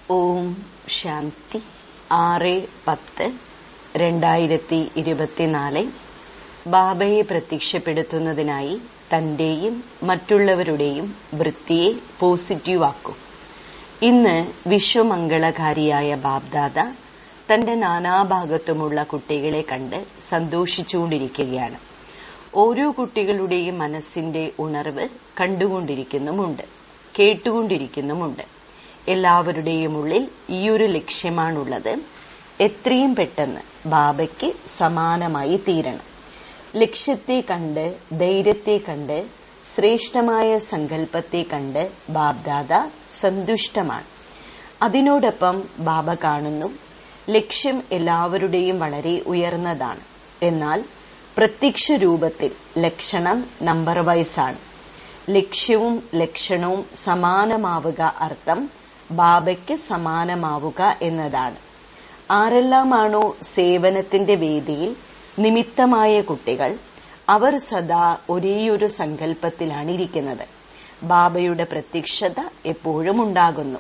ഓം ശാന്തി ആറ് പത്ത് രണ്ടായിരത്തി ഇരുപത്തിനാല് ബാബയെ പ്രത്യക്ഷപ്പെടുത്തുന്നതിനായി തന്റെയും മറ്റുള്ളവരുടെയും വൃത്തിയെ പോസിറ്റീവാക്കൂ ഇന്ന് വിശ്വമംഗളകാരിയായ ബാബ്ദാദ തന്റെ നാനാഭാഗത്തുമുള്ള കുട്ടികളെ കണ്ട് സന്തോഷിച്ചുകൊണ്ടിരിക്കുകയാണ് ഓരോ കുട്ടികളുടെയും മനസ്സിന്റെ ഉണർവ് കണ്ടുകൊണ്ടിരിക്കുന്നുമുണ്ട് കേട്ടുകൊണ്ടിരിക്കുന്നുമുണ്ട് എല്ലാവരുടെയും ഉള്ളിൽ ഈയൊരു ലക്ഷ്യമാണുള്ളത് എത്രയും പെട്ടെന്ന് ബാബയ്ക്ക് സമാനമായി തീരണം ലക്ഷ്യത്തെ കണ്ട് ധൈര്യത്തെ കണ്ട് ശ്രേഷ്ഠമായ സങ്കല്പത്തെ കണ്ട് ബാബ്ദാദ സന്തുഷ്ടമാണ് അതിനോടൊപ്പം ബാബ കാണുന്നു ലക്ഷ്യം എല്ലാവരുടെയും വളരെ ഉയർന്നതാണ് എന്നാൽ പ്രത്യക്ഷ രൂപത്തിൽ ലക്ഷണം നമ്പർ വൈസാണ് ലക്ഷ്യവും ലക്ഷണവും സമാനമാവുക അർത്ഥം ബാബയ്ക്ക് സമാനമാവുക എന്നതാണ് ആരെല്ലാമാണോ സേവനത്തിന്റെ വേദിയിൽ നിമിത്തമായ കുട്ടികൾ അവർ സദാ ഒരേയൊരു സങ്കല്പത്തിലാണ് ഇരിക്കുന്നത് ബാബയുടെ പ്രത്യക്ഷത എപ്പോഴും ഉണ്ടാകുന്നു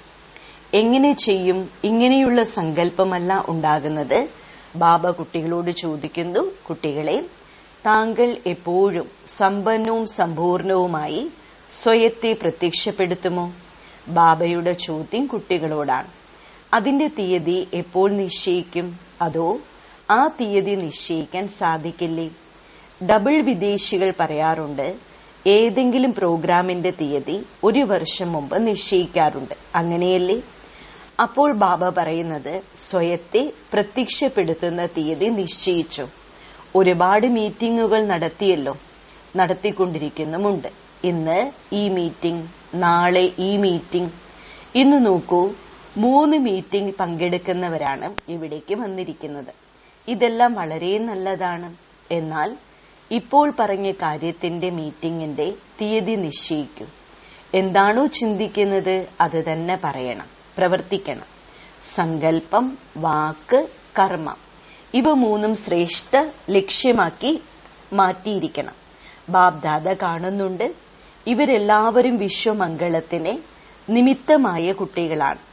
എങ്ങനെ ചെയ്യും ഇങ്ങനെയുള്ള സങ്കല്പമല്ല ഉണ്ടാകുന്നത് ബാബ കുട്ടികളോട് ചോദിക്കുന്നു കുട്ടികളെ താങ്കൾ എപ്പോഴും സമ്പന്നവും സമ്പൂർണവുമായി സ്വയത്തെ പ്രത്യക്ഷപ്പെടുത്തുമോ ബാബയുടെ ചോദ്യം കുട്ടികളോടാണ് അതിന്റെ തീയതി എപ്പോൾ നിശ്ചയിക്കും അതോ ആ തീയതി നിശ്ചയിക്കാൻ സാധിക്കില്ലേ ഡബിൾ വിദേശികൾ പറയാറുണ്ട് ഏതെങ്കിലും പ്രോഗ്രാമിന്റെ തീയതി ഒരു വർഷം മുമ്പ് നിശ്ചയിക്കാറുണ്ട് അങ്ങനെയല്ലേ അപ്പോൾ ബാബ പറയുന്നത് സ്വയത്തെ പ്രത്യക്ഷപ്പെടുത്തുന്ന തീയതി നിശ്ചയിച്ചു ഒരുപാട് മീറ്റിംഗുകൾ നടത്തിയല്ലോ നടത്തിക്കൊണ്ടിരിക്കുന്നുമുണ്ട് ഇന്ന് ഈ മീറ്റിംഗ് നാളെ ഈ മീറ്റിംഗ് ഇന്ന് നോക്കൂ മൂന്ന് മീറ്റിംഗ് പങ്കെടുക്കുന്നവരാണ് ഇവിടേക്ക് വന്നിരിക്കുന്നത് ഇതെല്ലാം വളരെ നല്ലതാണ് എന്നാൽ ഇപ്പോൾ പറഞ്ഞ കാര്യത്തിന്റെ മീറ്റിംഗിന്റെ തീയതി നിശ്ചയിക്കും എന്താണോ ചിന്തിക്കുന്നത് അത് തന്നെ പറയണം പ്രവർത്തിക്കണം സങ്കല്പം വാക്ക് കർമ്മം ഇവ മൂന്നും ശ്രേഷ്ഠ ലക്ഷ്യമാക്കി മാറ്റിയിരിക്കണം ബാബ്ദാദ കാണുന്നുണ്ട് ഇവരെല്ലാവരും വിശ്വമംഗളത്തിന് നിമിത്തമായ കുട്ടികളാണ്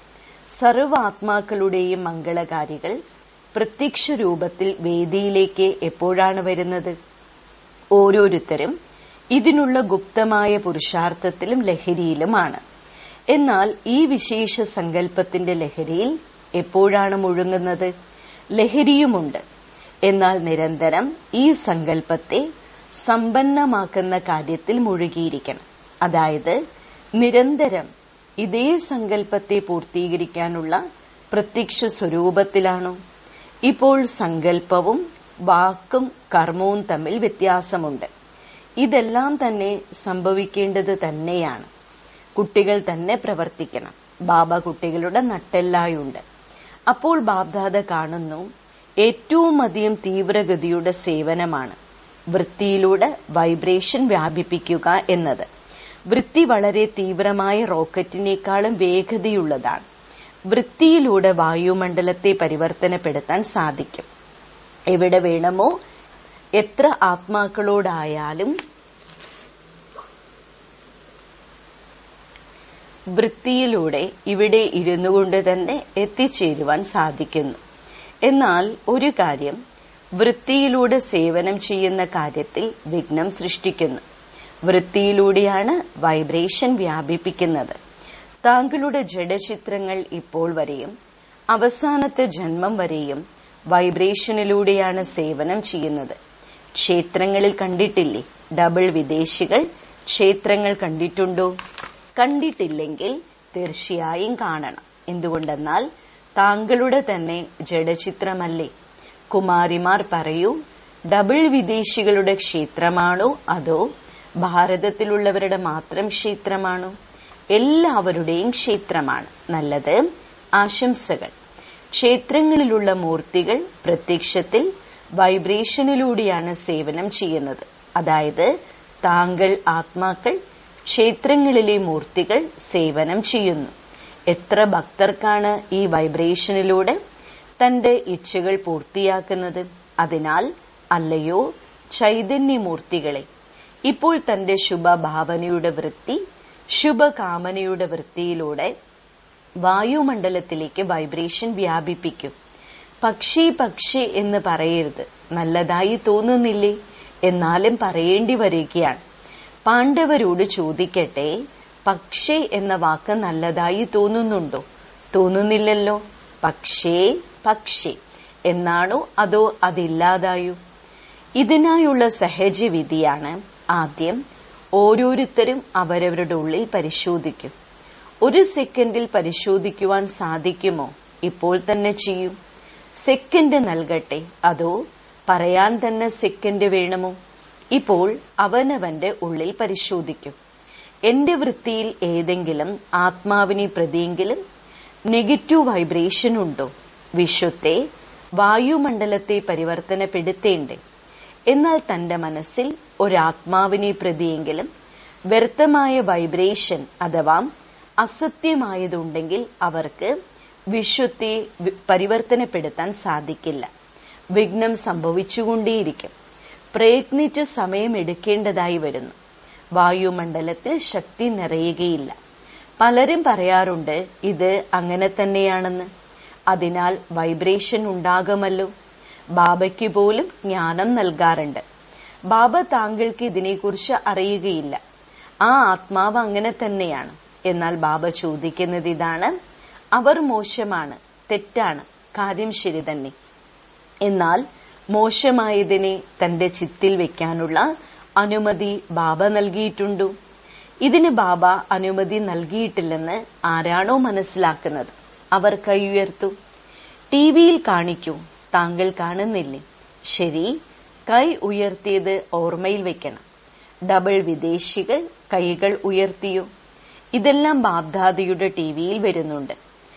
സർവാത്മാക്കളുടെയും മംഗളകാരികൾ പ്രത്യക്ഷ രൂപത്തിൽ വേദിയിലേക്ക് എപ്പോഴാണ് വരുന്നത് ഓരോരുത്തരും ഇതിനുള്ള ഗുപ്തമായ പുരുഷാർത്ഥത്തിലും ലഹരിയിലുമാണ് എന്നാൽ ഈ വിശേഷ സങ്കല്പത്തിന്റെ ലഹരിയിൽ എപ്പോഴാണ് മുഴുങ്ങുന്നത് ലഹരിയുമുണ്ട് എന്നാൽ നിരന്തരം ഈ സങ്കല്പത്തെ സമ്പന്നമാക്കുന്ന കാര്യത്തിൽ മുഴുകിയിരിക്കണം അതായത് നിരന്തരം ഇതേ സങ്കല്പത്തെ പൂർത്തീകരിക്കാനുള്ള പ്രത്യക്ഷ സ്വരൂപത്തിലാണോ ഇപ്പോൾ സങ്കല്പവും വാക്കും കർമ്മവും തമ്മിൽ വ്യത്യാസമുണ്ട് ഇതെല്ലാം തന്നെ സംഭവിക്കേണ്ടത് തന്നെയാണ് കുട്ടികൾ തന്നെ പ്രവർത്തിക്കണം ബാബ കുട്ടികളുടെ നട്ടെല്ലായുണ്ട് അപ്പോൾ ബാബ്ദാദ കാണുന്നു ഏറ്റവും അധികം തീവ്രഗതിയുടെ സേവനമാണ് വൃത്തിയിലൂടെ വൈബ്രേഷൻ വ്യാപിപ്പിക്കുക എന്നത് വൃത്തി വളരെ തീവ്രമായ റോക്കറ്റിനേക്കാളും വേഗതയുള്ളതാണ് വൃത്തിയിലൂടെ വായുമണ്ഡലത്തെ പരിവർത്തനപ്പെടുത്താൻ സാധിക്കും എവിടെ വേണമോ എത്ര ആത്മാക്കളോടായാലും വൃത്തിയിലൂടെ ഇവിടെ ഇരുന്നു കൊണ്ട് തന്നെ എത്തിച്ചേരുവാൻ സാധിക്കുന്നു എന്നാൽ ഒരു കാര്യം വൃത്തിയിലൂടെ സേവനം ചെയ്യുന്ന കാര്യത്തിൽ വിഘ്നം സൃഷ്ടിക്കുന്നു വൃത്തിയിലൂടെയാണ് വൈബ്രേഷൻ വ്യാപിപ്പിക്കുന്നത് താങ്കളുടെ ജഡചിത്രങ്ങൾ ഇപ്പോൾ വരെയും അവസാനത്തെ ജന്മം വരെയും വൈബ്രേഷനിലൂടെയാണ് സേവനം ചെയ്യുന്നത് ക്ഷേത്രങ്ങളിൽ കണ്ടിട്ടില്ലേ ഡബിൾ വിദേശികൾ ക്ഷേത്രങ്ങൾ കണ്ടിട്ടുണ്ടോ കണ്ടിട്ടില്ലെങ്കിൽ തീർച്ചയായും കാണണം എന്തുകൊണ്ടെന്നാൽ താങ്കളുടെ തന്നെ ജഡചിത്രമല്ലേ കുമാരിമാർ പറയൂ ഡബിൾ വിദേശികളുടെ ക്ഷേത്രമാണോ അതോ ഭാരതത്തിലുള്ളവരുടെ മാത്രം ക്ഷേത്രമാണോ എല്ലാവരുടെയും ക്ഷേത്രമാണ് നല്ലത് ആശംസകൾ ക്ഷേത്രങ്ങളിലുള്ള മൂർത്തികൾ പ്രത്യക്ഷത്തിൽ വൈബ്രേഷനിലൂടെയാണ് സേവനം ചെയ്യുന്നത് അതായത് താങ്കൾ ആത്മാക്കൾ ക്ഷേത്രങ്ങളിലെ മൂർത്തികൾ സേവനം ചെയ്യുന്നു എത്ര ഭക്തർക്കാണ് ഈ വൈബ്രേഷനിലൂടെ തന്റെ ഇച്ഛകൾ പൂർത്തിയാക്കുന്നത് അതിനാൽ അല്ലയോ ചൈതന്യമൂർത്തികളെ ഇപ്പോൾ തന്റെ ശുഭഭാവനയുടെ വൃത്തി ശുഭകാമനയുടെ വൃത്തിയിലൂടെ വായുമണ്ഡലത്തിലേക്ക് വൈബ്രേഷൻ വ്യാപിപ്പിക്കും പക്ഷി പക്ഷി എന്ന് പറയരുത് നല്ലതായി തോന്നുന്നില്ലേ എന്നാലും പറയേണ്ടി വരികയാണ് പാണ്ഡവരോട് ചോദിക്കട്ടെ പക്ഷേ എന്ന വാക്ക് നല്ലതായി തോന്നുന്നുണ്ടോ തോന്നുന്നില്ലല്ലോ പക്ഷേ പക്ഷി എന്നാണോ അതോ അതില്ലാതായോ ഇതിനായുള്ള സഹജവിധിയാണ് ആദ്യം ഓരോരുത്തരും അവരവരുടെ ഉള്ളിൽ പരിശോധിക്കും ഒരു സെക്കൻഡിൽ പരിശോധിക്കുവാൻ സാധിക്കുമോ ഇപ്പോൾ തന്നെ ചെയ്യും സെക്കൻഡ് നൽകട്ടെ അതോ പറയാൻ തന്നെ സെക്കൻഡ് വേണമോ ഇപ്പോൾ അവനവന്റെ ഉള്ളിൽ പരിശോധിക്കും എന്റെ വൃത്തിയിൽ ഏതെങ്കിലും ആത്മാവിനെ പ്രതിയെങ്കിലും നെഗറ്റീവ് വൈബ്രേഷൻ ഉണ്ടോ വിശ്വത്തെ വായുമണ്ഡലത്തെ പരിവർത്തനപ്പെടുത്തേണ്ടേ എന്നാൽ തന്റെ മനസ്സിൽ ഒരാത്മാവിനെ പ്രതിയെങ്കിലും വ്യർത്ഥമായ വൈബ്രേഷൻ അഥവാ അസത്യമായതുണ്ടെങ്കിൽ അവർക്ക് വിശ്വത്തെ പരിവർത്തനപ്പെടുത്താൻ സാധിക്കില്ല വിഘ്നം സംഭവിച്ചുകൊണ്ടേയിരിക്കും പ്രയത്നിച്ച് സമയമെടുക്കേണ്ടതായി വരുന്നു വായുമണ്ഡലത്തിൽ ശക്തി നിറയുകയില്ല പലരും പറയാറുണ്ട് ഇത് അങ്ങനെ തന്നെയാണെന്ന് അതിനാൽ വൈബ്രേഷൻ ഉണ്ടാകുമല്ലോ ബാബയ്ക്ക് പോലും ജ്ഞാനം നൽകാറുണ്ട് ബാബ താങ്കൾക്ക് ഇതിനെക്കുറിച്ച് അറിയുകയില്ല ആ ആത്മാവ് അങ്ങനെ തന്നെയാണ് എന്നാൽ ബാബ ചോദിക്കുന്നത് ഇതാണ് അവർ മോശമാണ് തെറ്റാണ് കാര്യം ശരി തന്നെ എന്നാൽ മോശമായതിനെ തന്റെ ചിത്തിൽ വെക്കാനുള്ള അനുമതി ബാബ നൽകിയിട്ടുണ്ടോ ഇതിന് ബാബ അനുമതി നൽകിയിട്ടില്ലെന്ന് ആരാണോ മനസ്സിലാക്കുന്നത് അവർ കൈ ഉയർത്തു ടിവിയിൽ കാണിക്കൂ താങ്കൾ കാണുന്നില്ലേ ശരി കൈ ഉയർത്തിയത് ഓർമ്മയിൽ വെക്കണം ഡബിൾ വിദേശികൾ കൈകൾ ഉയർത്തിയോ ഇതെല്ലാം ബാബ്ദാദിയുടെ ടിവിയിൽ വരുന്നുണ്ട്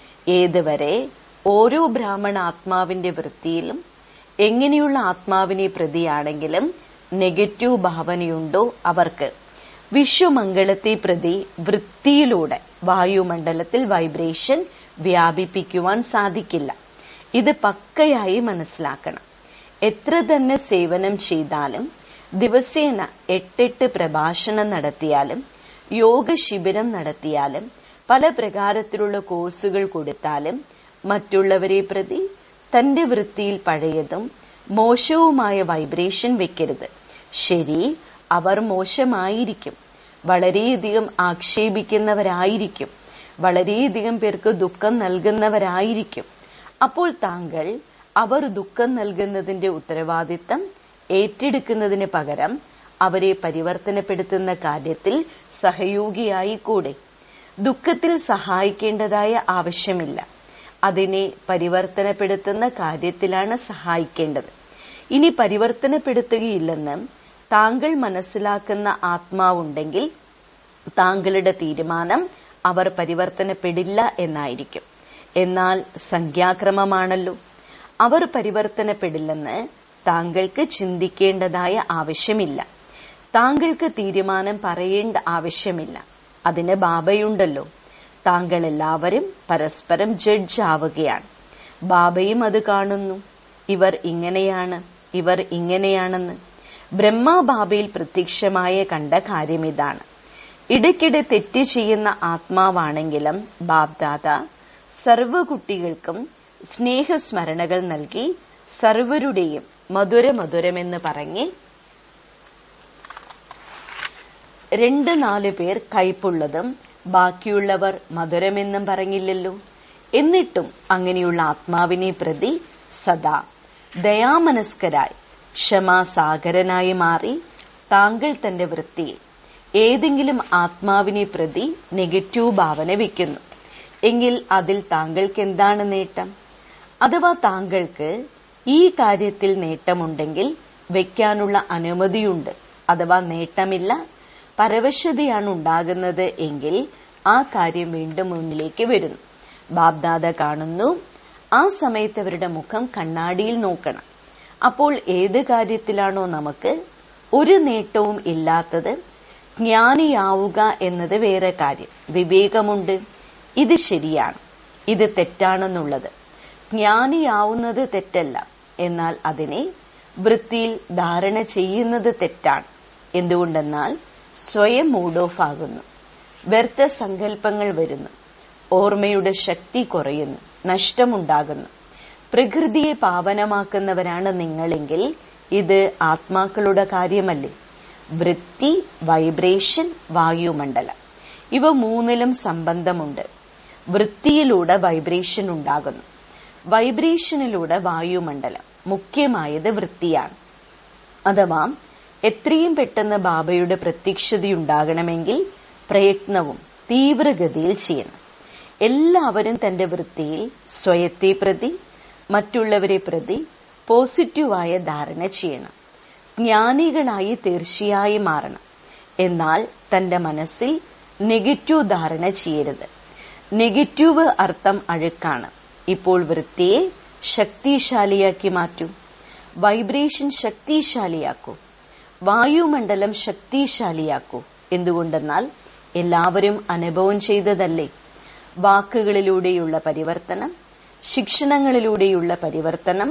ഏതുവരെ ഓരോ ബ്രാഹ്മണ ആത്മാവിന്റെ വൃത്തിയിലും എങ്ങനെയുള്ള ആത്മാവിനെ പ്രതിയാണെങ്കിലും നെഗറ്റീവ് ഭാവനയുണ്ടോ അവർക്ക് വിശ്വമംഗളത്തെ പ്രതി വൃത്തിയിലൂടെ വായുമണ്ഡലത്തിൽ വൈബ്രേഷൻ വ്യാപിപ്പിക്കുവാൻ സാധിക്കില്ല ഇത് പക്കയായി മനസ്സിലാക്കണം എത്ര തന്നെ സേവനം ചെയ്താലും ദിവസേന എട്ടെട്ട് പ്രഭാഷണം നടത്തിയാലും യോഗ ശിബിരം നടത്തിയാലും പല പ്രകാരത്തിലുള്ള കോഴ്സുകൾ കൊടുത്താലും മറ്റുള്ളവരെ പ്രതി തന്റെ വൃത്തിയിൽ പഴയതും മോശവുമായ വൈബ്രേഷൻ വെക്കരുത് ശരി അവർ മോശമായിരിക്കും വളരെയധികം ആക്ഷേപിക്കുന്നവരായിരിക്കും വളരെയധികം പേർക്ക് ദുഃഖം നൽകുന്നവരായിരിക്കും അപ്പോൾ താങ്കൾ അവർ ദുഃഖം നൽകുന്നതിന്റെ ഉത്തരവാദിത്തം ഏറ്റെടുക്കുന്നതിന് പകരം അവരെ പരിവർത്തനപ്പെടുത്തുന്ന കാര്യത്തിൽ സഹയോഗിയായി കൂടെ ദുഃഖത്തിൽ സഹായിക്കേണ്ടതായ ആവശ്യമില്ല അതിനെ പരിവർത്തനപ്പെടുത്തുന്ന കാര്യത്തിലാണ് സഹായിക്കേണ്ടത് ഇനി പരിവർത്തനപ്പെടുത്തുകയില്ലെന്ന് താങ്കൾ മനസ്സിലാക്കുന്ന ആത്മാവുണ്ടെങ്കിൽ താങ്കളുടെ തീരുമാനം അവർ പരിവർത്തനപ്പെടില്ല എന്നായിരിക്കും എന്നാൽ സംഖ്യാക്രമമാണല്ലോ അവർ പരിവർത്തനപ്പെടില്ലെന്ന് താങ്കൾക്ക് ചിന്തിക്കേണ്ടതായ ആവശ്യമില്ല താങ്കൾക്ക് തീരുമാനം പറയേണ്ട ആവശ്യമില്ല അതിന് ബാബയുണ്ടല്ലോ താങ്കൾ എല്ലാവരും പരസ്പരം ജഡ്ജ് ആവുകയാണ് ബാബയും അത് കാണുന്നു ഇവർ ഇങ്ങനെയാണ് ഇവർ ഇങ്ങനെയാണെന്ന് ബ്രഹ്മ ബാബയിൽ പ്രത്യക്ഷമായ കണ്ട കാര്യം ഇതാണ് ഇടയ്ക്കിടെ തെറ്റ് ചെയ്യുന്ന ആത്മാവാണെങ്കിലും ബാബ്ദാദ സർവ കുട്ടികൾക്കും സ്നേഹസ്മരണകൾ നൽകി സർവരുടെയും മധുര മധുരമെന്ന് പറഞ്ഞ് രണ്ട് നാല് പേർ കയ്പുള്ളതും ബാക്കിയുള്ളവർ മധുരമെന്നും പറഞ്ഞില്ലല്ലോ എന്നിട്ടും അങ്ങനെയുള്ള ആത്മാവിനെ പ്രതി സദാ ദയാമനസ്കരായി ക്ഷമാസാഗരനായി മാറി താങ്കൾ തന്റെ വൃത്തിയിൽ ഏതെങ്കിലും ആത്മാവിനെ പ്രതി നെഗറ്റീവ് ഭാവന വെക്കുന്നു എങ്കിൽ അതിൽ താങ്കൾക്ക് എന്താണ് നേട്ടം അഥവാ താങ്കൾക്ക് ഈ കാര്യത്തിൽ നേട്ടമുണ്ടെങ്കിൽ വെക്കാനുള്ള അനുമതിയുണ്ട് അഥവാ നേട്ടമില്ല പരവശതയാണ് ഉണ്ടാകുന്നത് എങ്കിൽ ആ കാര്യം വീണ്ടും മുന്നിലേക്ക് വരുന്നു ബാബ്ദാദ കാണുന്നു ആ സമയത്ത് അവരുടെ മുഖം കണ്ണാടിയിൽ നോക്കണം അപ്പോൾ ഏത് കാര്യത്തിലാണോ നമുക്ക് ഒരു നേട്ടവും ഇല്ലാത്തത് ജ്ഞാനിയാവുക എന്നത് വേറെ കാര്യം വിവേകമുണ്ട് ഇത് ശരിയാണ് ഇത് തെറ്റാണെന്നുള്ളത് ജ്ഞാനിയാവുന്നത് തെറ്റല്ല എന്നാൽ അതിനെ വൃത്തിയിൽ ധാരണ ചെയ്യുന്നത് തെറ്റാണ് എന്തുകൊണ്ടെന്നാൽ സ്വയം മൂഡ് ഓഫ് ആകുന്നു വ്യർത്ഥ സങ്കല്പങ്ങൾ വരുന്നു ഓർമ്മയുടെ ശക്തി കുറയുന്നു നഷ്ടമുണ്ടാകുന്നു പ്രകൃതിയെ പാവനമാക്കുന്നവരാണ് നിങ്ങളെങ്കിൽ ഇത് ആത്മാക്കളുടെ കാര്യമല്ലേ വൃത്തി വൈബ്രേഷൻ വായുമണ്ഡലം ഇവ മൂന്നിലും സംബന്ധമുണ്ട് വൃത്തിയിലൂടെ വൈബ്രേഷൻ ഉണ്ടാകുന്നു വൈബ്രേഷനിലൂടെ വായുമണ്ഡലം മുഖ്യമായത് വൃത്തിയാണ് അഥവാ എത്രയും പെട്ടെന്ന് ബാബയുടെ പ്രത്യക്ഷതയുണ്ടാകണമെങ്കിൽ പ്രയത്നവും തീവ്രഗതിയിൽ ചെയ്യണം എല്ലാവരും തന്റെ വൃത്തിയിൽ സ്വയത്തെ പ്രതി മറ്റുള്ളവരെ പ്രതി പോസിറ്റീവായ ധാരണ ചെയ്യണം ജ്ഞാനികളായി തീർച്ചയായും മാറണം എന്നാൽ തന്റെ മനസ്സിൽ നെഗറ്റീവ് ധാരണ ചെയ്യരുത് നെഗറ്റീവ് അർത്ഥം അഴുക്കാണ് ഇപ്പോൾ വൃത്തിയെ ശക്തിശാലിയാക്കി മാറ്റൂ വൈബ്രേഷൻ ശക്തിശാലിയാക്കൂ വായുമണ്ഡലം ശക്തിശാലിയാക്കൂ എന്തുകൊണ്ടെന്നാൽ എല്ലാവരും അനുഭവം ചെയ്തതല്ലേ വാക്കുകളിലൂടെയുള്ള പരിവർത്തനം ശിക്ഷണങ്ങളിലൂടെയുള്ള പരിവർത്തനം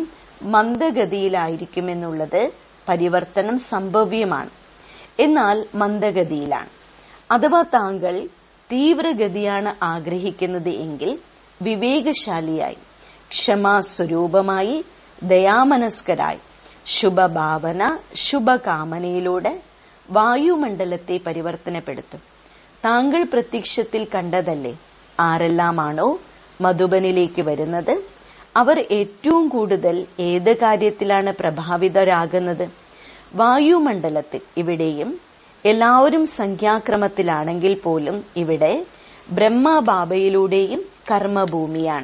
മന്ദഗതിയിലായിരിക്കുമെന്നുള്ളത് പരിവർത്തനം സംഭവ്യമാണ് എന്നാൽ മന്ദഗതിയിലാണ് അഥവാ താങ്കൾ തീവ്രഗതിയാണ് ആഗ്രഹിക്കുന്നത് എങ്കിൽ വിവേകശാലിയായി ക്ഷമാസ്വരൂപമായി ദയാമനസ്കരായി ശുഭഭാവന ശുഭകാമനയിലൂടെ വായുമണ്ഡലത്തെ പരിവർത്തനപ്പെടുത്തും താങ്കൾ പ്രത്യക്ഷത്തിൽ കണ്ടതല്ലേ ആരെല്ലാമാണോ മധുബനിലേക്ക് വരുന്നത് അവർ ഏറ്റവും കൂടുതൽ ഏത് കാര്യത്തിലാണ് പ്രഭാവിതരാകുന്നത് വായുമണ്ഡലത്തിൽ ഇവിടെയും എല്ലാവരും സംഖ്യാക്രമത്തിലാണെങ്കിൽ പോലും ഇവിടെ ബ്രഹ്മബാബയിലൂടെയും കർമ്മഭൂമിയാണ്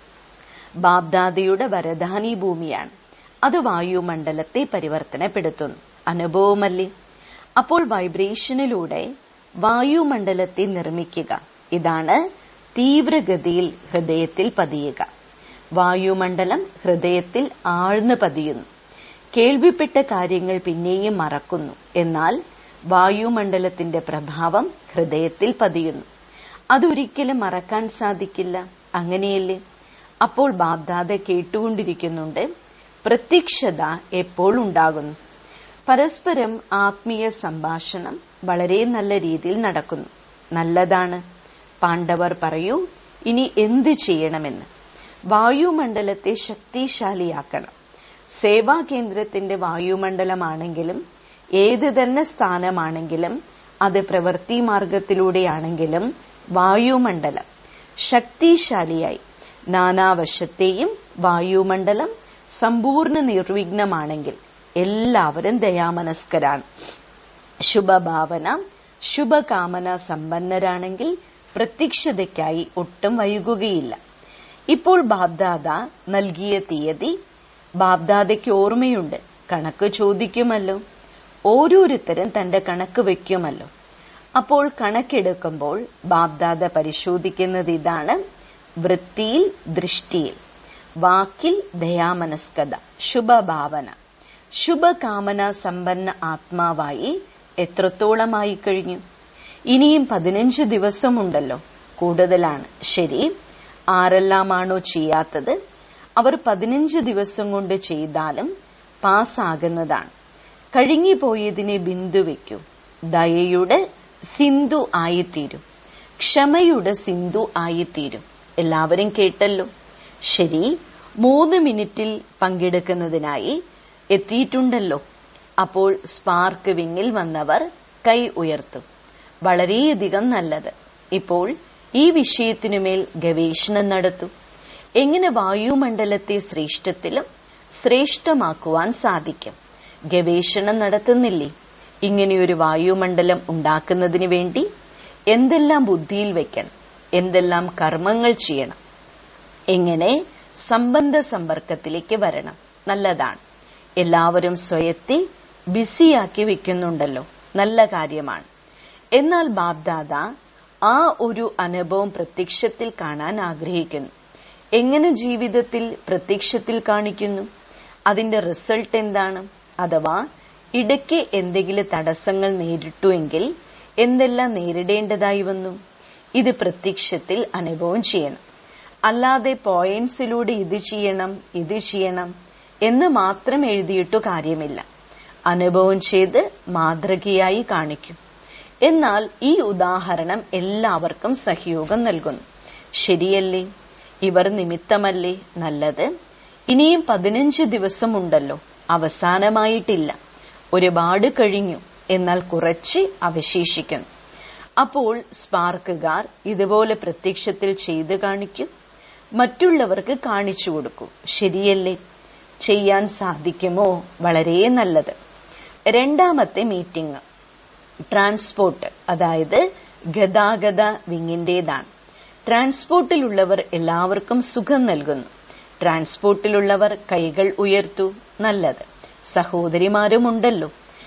ബാബ്ദാദയുടെ വരദാനി ഭൂമിയാണ് അത് വായുമണ്ഡലത്തെ പരിവർത്തനപ്പെടുത്തുന്നു അനുഭവമല്ലേ അപ്പോൾ വൈബ്രേഷനിലൂടെ വായുമണ്ഡലത്തെ നിർമ്മിക്കുക ഇതാണ് തീവ്രഗതിയിൽ ഹൃദയത്തിൽ പതിയുക വായുമണ്ഡലം ഹൃദയത്തിൽ ആഴ്ന്നു പതിയുന്നു കേൾവിപ്പെട്ട കാര്യങ്ങൾ പിന്നെയും മറക്കുന്നു എന്നാൽ വായുമണ്ഡലത്തിന്റെ പ്രഭാവം ഹൃദയത്തിൽ പതിയുന്നു അതൊരിക്കലും മറക്കാൻ സാധിക്കില്ല അങ്ങനെയല്ലേ അപ്പോൾ ബാബ്ദാദ കേട്ടുകൊണ്ടിരിക്കുന്നുണ്ട് പ്രത്യക്ഷത എപ്പോൾ ഉണ്ടാകുന്നു പരസ്പരം ആത്മീയ സംഭാഷണം വളരെ നല്ല രീതിയിൽ നടക്കുന്നു നല്ലതാണ് പാണ്ഡവർ പറയൂ ഇനി എന്ത് ചെയ്യണമെന്ന് വായുമണ്ഡലത്തെ ശക്തിശാലിയാക്കണം സേവാ കേന്ദ്രത്തിന്റെ വായുമണ്ഡലമാണെങ്കിലും ഏത് തന്നെ സ്ഥാനമാണെങ്കിലും അത് പ്രവൃത്തി മാർഗത്തിലൂടെയാണെങ്കിലും വായുമണ്ഡലം ശക്തിശാലിയായി നാനാവശത്തെയും വായുമണ്ഡലം സമ്പൂർണ്ണ നിർവിഘ്നമാണെങ്കിൽ എല്ലാവരും ദയാമനസ്കരാണ് ശുഭഭാവന ശുഭകാമന സമ്പന്നരാണെങ്കിൽ പ്രത്യക്ഷതയ്ക്കായി ഒട്ടും വൈകുകയില്ല ഇപ്പോൾ ബാബ്ദാദ നൽകിയ തീയതി ബാബ്ദാദയ്ക്ക് ഓർമ്മയുണ്ട് കണക്ക് ചോദിക്കുമല്ലോ ഓരോരുത്തരും തന്റെ കണക്ക് വയ്ക്കുമല്ലോ അപ്പോൾ കണക്കെടുക്കുമ്പോൾ ബാബ്ദാദ പരിശോധിക്കുന്നത് ഇതാണ് വൃത്തിയിൽ ദൃഷ്ടിയിൽ വാക്കിൽ ദയാമനസ്കത ശുഭഭാവന ശുഭകാമന സമ്പന്ന ആത്മാവായി എത്രത്തോളമായി കഴിഞ്ഞു ഇനിയും പതിനഞ്ച് ദിവസമുണ്ടല്ലോ കൂടുതലാണ് ശരി ആരെല്ലാമാണോ ചെയ്യാത്തത് അവർ പതിനഞ്ച് ദിവസം കൊണ്ട് ചെയ്താലും പാസ്സാകുന്നതാണ് കഴിഞ്ഞുപോയതിനെ ബിന്ദു വയ്ക്കൂ ദയയുടെ സിന്ധു ആയിത്തീരും ക്ഷമയുടെ സിന്ധു ആയിത്തീരും എല്ലാവരും കേട്ടല്ലോ ശരി മൂന്ന് മിനിറ്റിൽ പങ്കെടുക്കുന്നതിനായി എത്തിയിട്ടുണ്ടല്ലോ അപ്പോൾ സ്പാർക്ക് വിങ്ങിൽ വന്നവർ കൈ ഉയർത്തും വളരെയധികം നല്ലത് ഇപ്പോൾ ഈ വിഷയത്തിനുമേൽ ഗവേഷണം നടത്തൂ എങ്ങനെ വായുമണ്ഡലത്തെ ശ്രേഷ്ഠത്തിലും ശ്രേഷ്ഠമാക്കുവാൻ സാധിക്കും ഗവേഷണം നടത്തുന്നില്ലേ ഇങ്ങനെയൊരു വായുമണ്ഡലം ഉണ്ടാക്കുന്നതിന് വേണ്ടി എന്തെല്ലാം ബുദ്ധിയിൽ വെക്കണം എന്തെല്ലാം കർമ്മങ്ങൾ ചെയ്യണം എങ്ങനെ സംബന്ധ സമ്പർക്കത്തിലേക്ക് വരണം നല്ലതാണ് എല്ലാവരും സ്വയത്തെ ബിസിയാക്കി വെക്കുന്നുണ്ടല്ലോ നല്ല കാര്യമാണ് എന്നാൽ ബാബ്ദാദ ആ ഒരു അനുഭവം പ്രത്യക്ഷത്തിൽ കാണാൻ ആഗ്രഹിക്കുന്നു എങ്ങനെ ജീവിതത്തിൽ പ്രത്യക്ഷത്തിൽ കാണിക്കുന്നു അതിന്റെ റിസൾട്ട് എന്താണ് അഥവാ ഇടയ്ക്ക് എന്തെങ്കിലും തടസ്സങ്ങൾ നേരിട്ടുവെങ്കിൽ എന്തെല്ലാം നേരിടേണ്ടതായി വന്നു ഇത് പ്രത്യക്ഷത്തിൽ അനുഭവം ചെയ്യണം അല്ലാതെ പോയിന്റ്സിലൂടെ ഇത് ചെയ്യണം ഇത് ചെയ്യണം എന്ന് മാത്രം എഴുതിയിട്ടു കാര്യമില്ല അനുഭവം ചെയ്ത് മാതൃകയായി കാണിക്കും എന്നാൽ ഈ ഉദാഹരണം എല്ലാവർക്കും സഹയോഗം നൽകുന്നു ശരിയല്ലേ ഇവർ നിമിത്തമല്ലേ നല്ലത് ഇനിയും പതിനഞ്ച് ദിവസമുണ്ടല്ലോ അവസാനമായിട്ടില്ല ഒരുപാട് കഴിഞ്ഞു എന്നാൽ കുറച്ച് അവശേഷിക്കുന്നു അപ്പോൾ സ്പാർക്കുകാർ ഇതുപോലെ പ്രത്യക്ഷത്തിൽ ചെയ്തു കാണിക്കും മറ്റുള്ളവർക്ക് കാണിച്ചു കൊടുക്കൂ ശരിയല്ലേ ചെയ്യാൻ സാധിക്കുമോ വളരെ നല്ലത് രണ്ടാമത്തെ മീറ്റിംഗ് ട്രാൻസ്പോർട്ട് അതായത് ഗതാഗത വിങ്ങിന്റേതാണ് ട്രാൻസ്പോർട്ടിലുള്ളവർ എല്ലാവർക്കും സുഖം നൽകുന്നു ട്രാൻസ്പോർട്ടിലുള്ളവർ കൈകൾ ഉയർത്തു നല്ലത് സഹോദരിമാരുമുണ്ടല്ലോ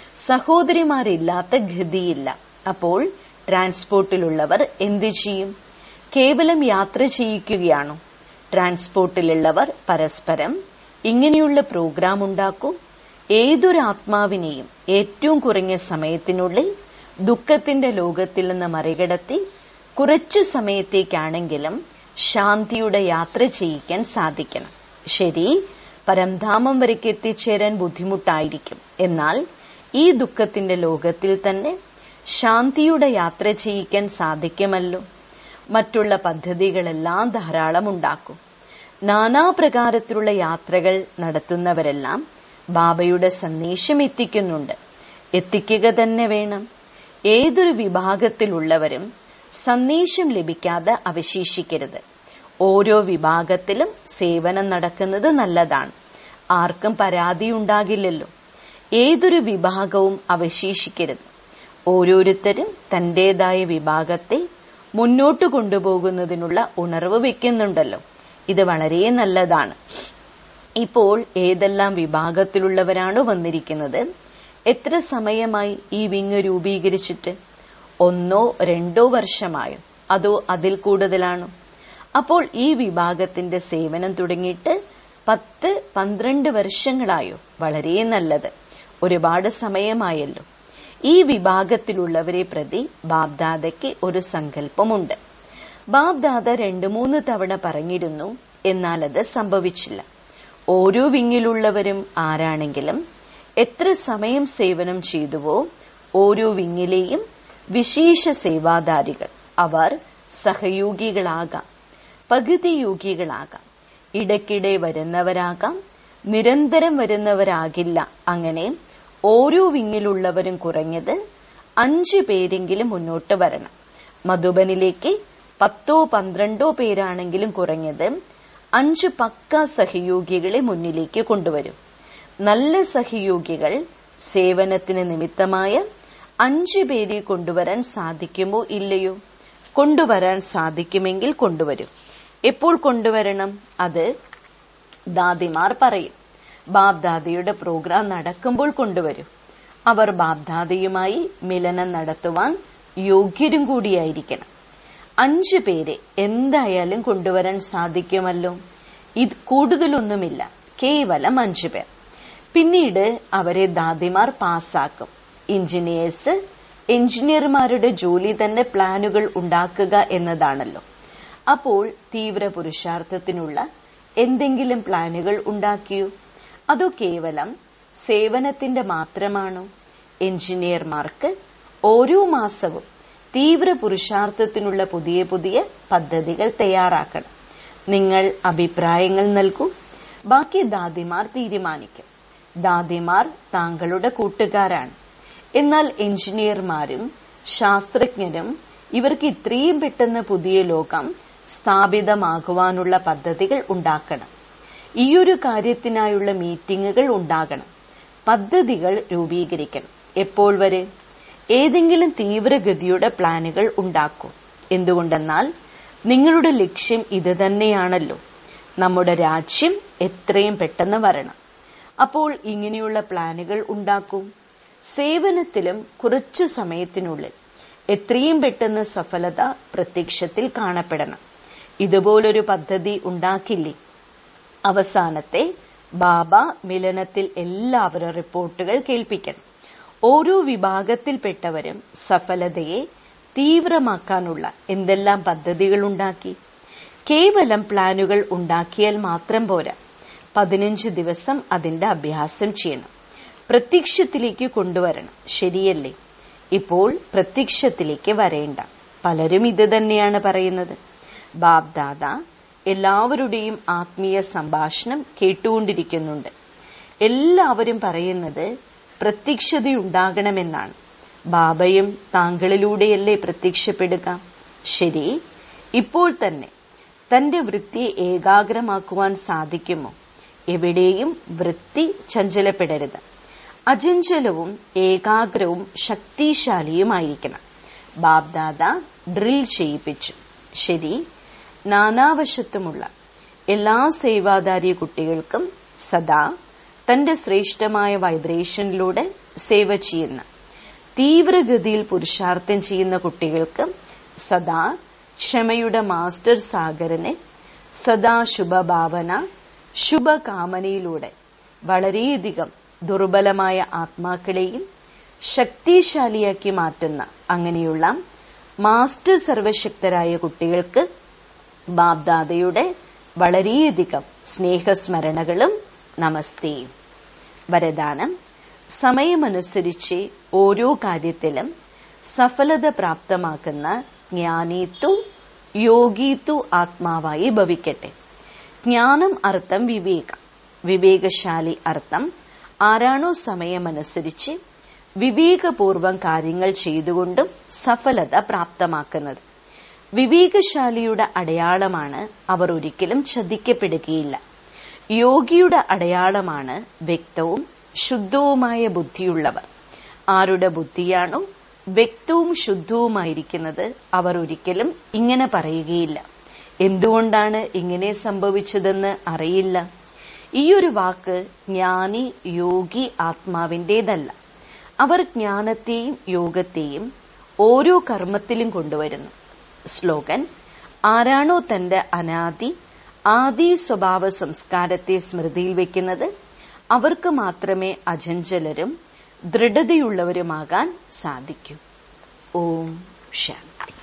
സഹോദരിമാരില്ലാത്ത ഗതിയില്ല അപ്പോൾ ട്രാൻസ്പോർട്ടിലുള്ളവർ എന്തു ചെയ്യും കേവലം യാത്ര ചെയ്യിക്കുകയാണോ ട്രാൻസ്പോർട്ടിലുള്ളവർ പരസ്പരം ഇങ്ങനെയുള്ള പ്രോഗ്രാം ഉണ്ടാക്കൂ ഏതൊരു ആത്മാവിനെയും ഏറ്റവും കുറഞ്ഞ സമയത്തിനുള്ളിൽ ദുഃഖത്തിന്റെ ലോകത്തിൽ നിന്ന് മറികടത്തി കുറച്ചു സമയത്തേക്കാണെങ്കിലും ശാന്തിയുടെ യാത്ര ചെയ്യിക്കാൻ സാധിക്കണം ശരി പരംധാമം വരയ്ക്ക് എത്തിച്ചേരാൻ ബുദ്ധിമുട്ടായിരിക്കും എന്നാൽ ഈ ദുഃഖത്തിന്റെ ലോകത്തിൽ തന്നെ ശാന്തിയുടെ യാത്ര ചെയ്യിക്കാൻ സാധിക്കുമല്ലോ മറ്റുള്ള പദ്ധതികളെല്ലാം ധാരാളം ഉണ്ടാക്കും നാനാപ്രകാരത്തിലുള്ള യാത്രകൾ നടത്തുന്നവരെല്ലാം ബാബയുടെ സന്ദേശം എത്തിക്കുന്നുണ്ട് എത്തിക്കുക തന്നെ വേണം ഏതൊരു വിഭാഗത്തിലുള്ളവരും സന്ദേശം ലഭിക്കാതെ അവശേഷിക്കരുത് ഓരോ വിഭാഗത്തിലും സേവനം നടക്കുന്നത് നല്ലതാണ് ആർക്കും പരാതി ഉണ്ടാകില്ലല്ലോ ഏതൊരു വിഭാഗവും അവശേഷിക്കരുത് ഓരോരുത്തരും തന്റേതായ വിഭാഗത്തെ മുന്നോട്ട് കൊണ്ടുപോകുന്നതിനുള്ള ഉണർവ് വെക്കുന്നുണ്ടല്ലോ ഇത് വളരെ നല്ലതാണ് ഇപ്പോൾ ഏതെല്ലാം വിഭാഗത്തിലുള്ളവരാണോ വന്നിരിക്കുന്നത് എത്ര സമയമായി ഈ വിങ് രൂപീകരിച്ചിട്ട് ഒന്നോ രണ്ടോ വർഷമായോ അതോ അതിൽ കൂടുതലാണോ അപ്പോൾ ഈ വിഭാഗത്തിന്റെ സേവനം തുടങ്ങിയിട്ട് പത്ത് പന്ത്രണ്ട് വർഷങ്ങളായോ വളരെ നല്ലത് ഒരുപാട് സമയമായല്ലോ ഈ വിഭാഗത്തിലുള്ളവരെ പ്രതി ബാബ്ദാദയ്ക്ക് ഒരു സങ്കല്പമുണ്ട് ബാബ്ദാദ രണ്ടു മൂന്ന് തവണ പറഞ്ഞിരുന്നു എന്നാൽ അത് സംഭവിച്ചില്ല ഓരോ വിങ്ങിലുള്ളവരും ആരാണെങ്കിലും എത്ര സമയം സേവനം ചെയ്തുവോ ഓരോ വിങ്ങിലെയും വിശേഷ സേവാധാരികൾ അവർ സഹയോഗികളാകാം പകുതി യോഗികളാകാം ഇടയ്ക്കിടെ വരുന്നവരാകാം നിരന്തരം വരുന്നവരാകില്ല അങ്ങനെ ഓരോ വിങ്ങിലുള്ളവരും കുറഞ്ഞത് അഞ്ചു പേരെങ്കിലും മുന്നോട്ട് വരണം മധുബനിലേക്ക് പത്തോ പന്ത്രണ്ടോ പേരാണെങ്കിലും കുറഞ്ഞത് അഞ്ച് പക്ക സഹയോഗികളെ മുന്നിലേക്ക് കൊണ്ടുവരും നല്ല സഹയോഗികൾ സേവനത്തിന് നിമിത്തമായ അഞ്ചു പേരെ കൊണ്ടുവരാൻ സാധിക്കുമോ ഇല്ലയോ കൊണ്ടുവരാൻ സാധിക്കുമെങ്കിൽ കൊണ്ടുവരും എപ്പോൾ കൊണ്ടുവരണം അത് ദാദിമാർ പറയും ബാബ്ദാദയുടെ പ്രോഗ്രാം നടക്കുമ്പോൾ കൊണ്ടുവരും അവർ ബാബ്ദാദയുമായി മിലനം നടത്തുവാൻ യോഗ്യരും കൂടിയായിരിക്കണം അഞ്ചു പേരെ എന്തായാലും കൊണ്ടുവരാൻ സാധിക്കുമല്ലോ ഇത് കൂടുതലൊന്നുമില്ല കേവലം അഞ്ചു പേർ പിന്നീട് അവരെ ദാദിമാർ പാസ്സാക്കും എഞ്ചിനീയേഴ്സ് എഞ്ചിനീയർമാരുടെ ജോലി തന്നെ പ്ലാനുകൾ ഉണ്ടാക്കുക എന്നതാണല്ലോ അപ്പോൾ തീവ്ര പുരുഷാർത്ഥത്തിനുള്ള എന്തെങ്കിലും പ്ലാനുകൾ ഉണ്ടാക്കിയോ അതോ കേവലം സേവനത്തിന്റെ മാത്രമാണോ എഞ്ചിനീയർമാർക്ക് ഓരോ മാസവും തീവ്ര പുരുഷാർത്ഥത്തിനുള്ള പുതിയ പുതിയ പദ്ധതികൾ തയ്യാറാക്കണം നിങ്ങൾ അഭിപ്രായങ്ങൾ നൽകൂ ബാക്കി ദാദിമാർ തീരുമാനിക്കും ദാദിമാർ താങ്കളുടെ കൂട്ടുകാരാണ് എന്നാൽ എഞ്ചിനീയർമാരും ശാസ്ത്രജ്ഞരും ഇവർക്ക് ഇത്രയും പെട്ടെന്ന് പുതിയ ലോകം സ്ഥാപിതമാകുവാനുള്ള പദ്ധതികൾ ഉണ്ടാക്കണം ഈയൊരു കാര്യത്തിനായുള്ള മീറ്റിംഗുകൾ ഉണ്ടാകണം പദ്ധതികൾ രൂപീകരിക്കണം എപ്പോൾ വരെ ഏതെങ്കിലും തീവ്രഗതിയുടെ പ്ലാനുകൾ ഉണ്ടാക്കൂ എന്തുകൊണ്ടെന്നാൽ നിങ്ങളുടെ ലക്ഷ്യം ഇത് തന്നെയാണല്ലോ നമ്മുടെ രാജ്യം എത്രയും പെട്ടെന്ന് വരണം അപ്പോൾ ഇങ്ങനെയുള്ള പ്ലാനുകൾ ഉണ്ടാക്കൂ സേവനത്തിലും കുറച്ചു സമയത്തിനുള്ളിൽ എത്രയും പെട്ടെന്ന് സഫലത പ്രത്യക്ഷത്തിൽ കാണപ്പെടണം ഇതുപോലൊരു പദ്ധതി ഉണ്ടാക്കില്ലേ അവസാനത്തെ ബാബ മിലനത്തിൽ എല്ലാവരും റിപ്പോർട്ടുകൾ കേൾപ്പിക്കണം ഓരോ വിഭാഗത്തിൽപ്പെട്ടവരും സഫലതയെ തീവ്രമാക്കാനുള്ള എന്തെല്ലാം പദ്ധതികൾ ഉണ്ടാക്കി കേവലം പ്ലാനുകൾ ഉണ്ടാക്കിയാൽ മാത്രം പോരാ പതിനഞ്ച് ദിവസം അതിന്റെ അഭ്യാസം ചെയ്യണം പ്രത്യക്ഷത്തിലേക്ക് കൊണ്ടുവരണം ശരിയല്ലേ ഇപ്പോൾ പ്രത്യക്ഷത്തിലേക്ക് വരേണ്ട പലരും ഇത് തന്നെയാണ് പറയുന്നത് ബാബ്ദാദ എല്ലാവരുടെയും ആത്മീയ സംഭാഷണം കേട്ടുകൊണ്ടിരിക്കുന്നുണ്ട് എല്ലാവരും പറയുന്നത് പ്രത്യക്ഷതയുണ്ടാകണമെന്നാണ് ബാബയും താങ്കളിലൂടെയല്ലേ പ്രത്യക്ഷപ്പെടുക ശരി ഇപ്പോൾ തന്നെ തന്റെ വൃത്തിയെ ഏകാഗ്രമാക്കുവാൻ സാധിക്കുമോ എവിടെയും വൃത്തി ചഞ്ചലപ്പെടരുത് അചഞ്ചലവും ഏകാഗ്രവും ശക്തിശാലിയുമായിരിക്കണം ബാബ്ദാദ ഡ്രിൽ ചെയ്യിപ്പിച്ചു ശരി നാനാവശത്തുമുള്ള എല്ലാ സേവാധാരി കുട്ടികൾക്കും സദാ തന്റെ ശ്രേഷ്ഠമായ വൈബ്രേഷനിലൂടെ സേവ ചെയ്യുന്ന തീവ്രഗതിയിൽ പുരുഷാർത്ഥം ചെയ്യുന്ന കുട്ടികൾക്ക് സദാ ക്ഷമയുടെ മാസ്റ്റർ സാഗരനെ സദാ ശുഭഭാവന ശുഭകാമനയിലൂടെ വളരെയധികം ദുർബലമായ ആത്മാക്കളെയും ശക്തിശാലിയാക്കി മാറ്റുന്ന അങ്ങനെയുള്ള മാസ്റ്റർ സർവശക്തരായ കുട്ടികൾക്ക് ബാബ്ദാദയുടെ വളരെയധികം സ്നേഹസ്മരണകളും നമസ്തേയും വരദാനം സമയമനുസരിച്ച് ഓരോ കാര്യത്തിലും സഫലത പ്രാപ്തമാക്കുന്ന ജ്ഞാനീത്തു യോഗീത്തു ആത്മാവായി ഭവിക്കട്ടെ ജ്ഞാനം അർത്ഥം വിവേകം വിവേകശാലി അർത്ഥം ആരാണോ സമയമനുസരിച്ച് വിവേകപൂർവം കാര്യങ്ങൾ ചെയ്തുകൊണ്ടും സഫലത പ്രാപ്തമാക്കുന്നത് വിവേകശാലിയുടെ അടയാളമാണ് അവർ ഒരിക്കലും ചതിക്കപ്പെടുകയില്ല യോഗിയുടെ അടയാളമാണ് വ്യക്തവും ശുദ്ധവുമായ ബുദ്ധിയുള്ളവർ ആരുടെ ബുദ്ധിയാണോ വ്യക്തവും ശുദ്ധവുമായിരിക്കുന്നത് അവർ ഒരിക്കലും ഇങ്ങനെ പറയുകയില്ല എന്തുകൊണ്ടാണ് ഇങ്ങനെ സംഭവിച്ചതെന്ന് അറിയില്ല ഈ ഒരു വാക്ക് ജ്ഞാനി യോഗി ആത്മാവിന്റേതല്ല അവർ ജ്ഞാനത്തെയും യോഗത്തെയും ഓരോ കർമ്മത്തിലും കൊണ്ടുവരുന്നു സ്ലോഗൻ ആരാണോ തന്റെ അനാദി ആദി സ്വഭാവ സംസ്കാരത്തെ സ്മൃതിയിൽ വെക്കുന്നത് അവർക്ക് മാത്രമേ അജഞ്ചലരും ദൃഢതയുള്ളവരുമാകാൻ സാധിക്കൂ ഓം ശാന്തി